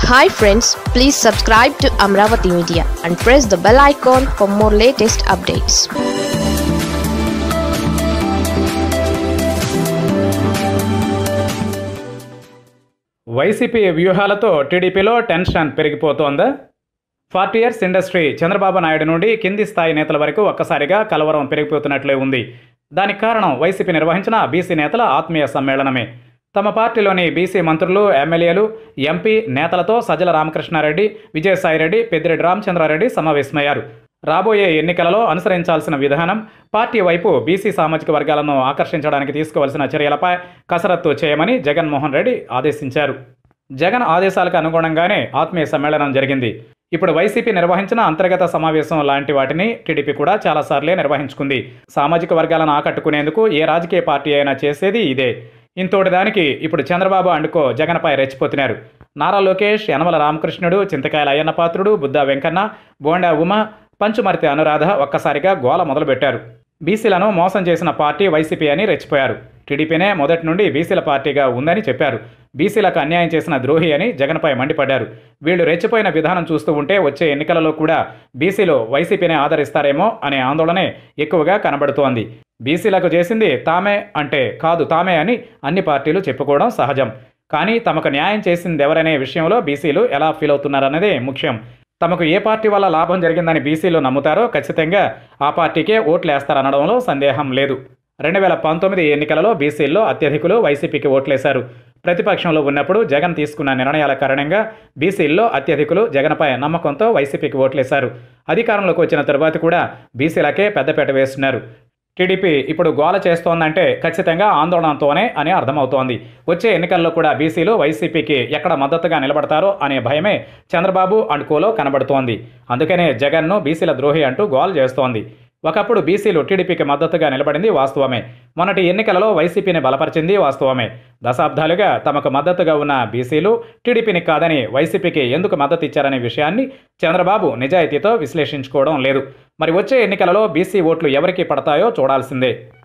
hi friends please subscribe to Amaravati media and press the bell icon for more latest updates YCP వ్యూహాలతో టీడీపీలో tension పెరిగిపోతోందా forty years industry Chandrababu Naidu నుండి కింది స్థాయి నేతల వరకు ఒక్కసారిగా కలవరం పెరిగిపోతున్నట్లే ఉంది దానికి కారణం వైసీపీ నిర్వహించిన బీసీ నేతల ఆత్మీయ సమ్మేళనమే తమ పార్టీలోని బీసీ మంత్రులు ఎమ్మెల్యేలు ఎంపీ నేతలతో సజ్జల రామకృష్ణారెడ్డి విజయసాయిరెడ్డి పెద్దిరెడ్డి రామచంద్రారెడ్డి సమావేశమయ్యారు రాబోయే ఎన్నికలలో అనుసరించాల్సిన విధానం పార్టీ వైపు బీసీ సామాజిక వర్గాలను ఆకర్షించడానికి తీసుకోవాల్సిన చర్యలపై కసరత్తు చేయమని జగన్మోహన్ రెడ్డి ఆదేశించారు జగన్ ఆదేశాలకు అనుగుణంగానే ఆత్మీయ సమ్మేళనం జరిగింది ఇప్పుడు వైసీపీ నిర్వహించిన అంతర్గత సమావేశం లాంటి వాటిని టీడీపీ కూడా చాలాసార్లే నిర్వహించుకుంది సామాజిక వర్గాలను ఆకట్టుకునేందుకు ఏ రాజకీయ పార్టీ అయినా చేసేది ఇదే ఇంతోటి దానికి ఇప్పుడు చంద్రబాబు అండుకో జగన్పై రెచ్చిపోతున్నారు నారా లోకేష్ యనమల రామకృష్ణుడు చింతకాయల అయ్యన్న పాత్రుడు బుద్ధా వెంకన్న బోండా ఉమ పంచుమర్తి అనురాధ ఒక్కసారిగా గోల మొదలుపెట్టారు బీసీలను మోసం చేసిన పార్టీ వైసీపీ అని రెచ్చిపోయారు టీడీపీనే మొదటి నుండి బీసీల పార్టీగా ఉందని చెప్పారు బీసీలకు అన్యాయం చేసిన ద్రోహి అని జగన్పై మండిపడ్డారు వీళ్ళు రెచ్చిపోయిన విధానం చూస్తూ ఉంటే వచ్చే ఎన్నికలలో కూడా బీసీలు వైసీపీనే ఆదరిస్తారేమో అనే ఆందోళనే ఎక్కువగా కనబడుతోంది బీసీలకు చేసింది తామే అంటే కాదు తామే అని అన్ని పార్టీలు చెప్పుకోవడం సహజం కానీ తమకు న్యాయం చేసింది ఎవరనే విషయంలో బీసీలు ఎలా ఫీల్ అవుతున్నారన్నదే ముఖ్యం తమకు ఏ పార్టీ వల్ల లాభం జరిగిందని బీసీలు నమ్ముతారో ఖచ్చితంగా ఆ పార్టీకే ఓట్లు వేస్తారనడంలో సందేహం లేదు రెండు వేల పంతొమ్మిది ఎన్నికలలో బీసీల్లో అత్యధికులు వైసీపీకి ఓట్లేశారు ప్రతిపక్షంలో ఉన్నప్పుడు జగన్ తీసుకున్న నిర్ణయాల కారణంగా బీసీల్లో అత్యధికులు జగన్పై నమ్మకంతో వైసీపీకి ఓట్లేశారు అధికారంలోకి వచ్చిన తరువాత కూడా బీసీలకే పెద్దపేట వేస్తున్నారు టీడీపీ ఇప్పుడు గోల చేస్తోందంటే ఖచ్చితంగా ఆందోళనతోనే అని అర్థమవుతోంది వచ్చే ఎన్నికల్లో కూడా బీసీలు వైసీపీకి ఎక్కడ మద్దతుగా నిలబడతారో అనే భయమే చంద్రబాబు అండ్ కోలో కనబడుతోంది అందుకనే జగన్ను బీసీల ద్రోహి అంటూ గోల్ చేస్తోంది ఒకప్పుడు బీసీలు టీడీపీకి మద్దతుగా నిలబడింది వాస్తవమే మొన్నటి ఎన్నికలలో వైసీపీని బలపరిచింది వాస్తవమే దశాబ్దాలుగా తమకు మద్దతుగా ఉన్న బీసీలు టీడీపీని కాదని వైసీపీకి ఎందుకు మద్దతు ఇచ్చారనే విషయాన్ని చంద్రబాబు నిజాయితీతో విశ్లేషించుకోవడం లేదు మరి వచ్చే ఎన్నికలలో బీసీ ఓట్లు ఎవరికి పడతాయో చూడాల్సిందే